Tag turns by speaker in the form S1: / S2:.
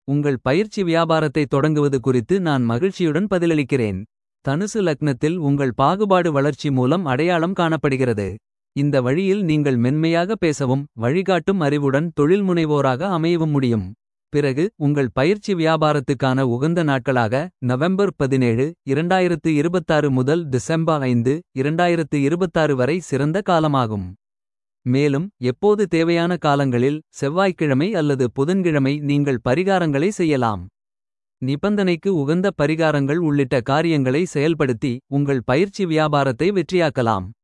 S1: உங்கள் பயிற்சி வியாபாரத்தை தொடங்குவது குறித்து நான் மகிழ்ச்சியுடன் பதிலளிக்கிறேன். தனுசு லக்னத்தில் உங்கள் பாகுபாடு வளர்ச்சி மூலம் அடையாளம் காணப்படுகிறது. இந்த வழியில் நீங்கள் மென்மையாக பேசவும் வழிகாட்டும் அறிவுடன் தொழில்முனைவோராக அமையவும் முடியும். பிறகு உங்கள் பயிற்சி வியாபாரத்துக்கான உகந்த நாட்களாக நவம்பர் 17 2026 முதல் டிசம்பர் 5 2026 வரை சிறந்த காலமாகும். மேலும் எப்போது தேவையான காலங்களில் செவ்வாய்க்கிழமை அல்லது புதன்கிழமை நீங்கள் பரிகாரங்களை செய்யலாம். நிபந்தனைக்கு உகந்த பரிகாரங்கள் உள்ளிட்ட காரியங்களை செயல்படுத்தி உங்கள் பயிற்சி வியாபாரத்தை வெற்றியாக்கலாம்.